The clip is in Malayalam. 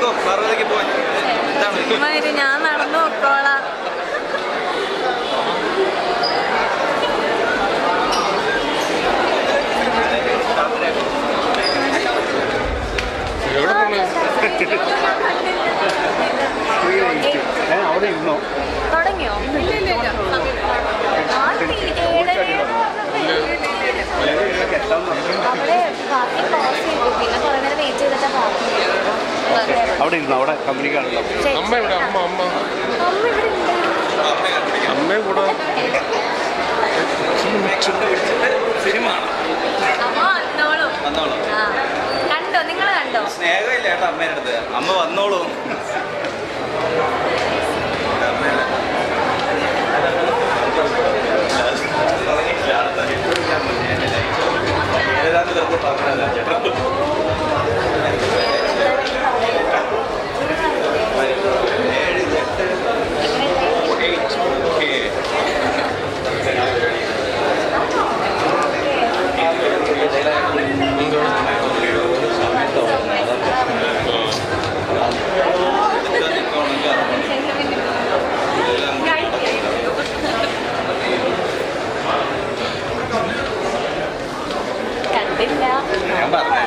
നടക്കോ പാർവതിക്ക് പോവാൻ എന്താണ് ചുമ്മാ ഇരി, ഞാൻ നടന്നു നോക്കോളാം എവിടെ പോണേ അവിടെ ഇരുന്നോ തുടങ്ങിയോ ആദ്യം ഏഴരയെന്ന് പറഞ്ഞപ്പോ അവിടെ ബാക്കി ക്ലോസ് ചെയ്തു പിന്നെ കുറെ നേരം വെയിറ്റ് ചെയ്തിട്ടാ ബാക്കി അവിടെ ഇരുന്നോ അവിടെ കമ്പനിക്കാണല്ലോ അമ്മ എവിടെ അമ്മ അമ്മ അമ്മ ഇവിടെ ഉണ്ട് അമ്മയെ കൂടെ സിനിമ അമ്മ വന്നോളൂ വന്നോളൂ ആ കണ്ടോ നിങ്ങൾ കണ്ടോ സ്നേഹമില്ല കേട്ടോ അമ്മേൻ്റെ അടുത്ത് അമ്മ വന്നോളൂ ഏതാണ്ട് ചിലപ്പോൾ പറഞ്ഞതല്ല ചേട്ടാ ഏഴ് എട്ട് എയ്റ്റ് ഓക്കെ കണ്ടില്ല ഞാൻ പറഞ്ഞ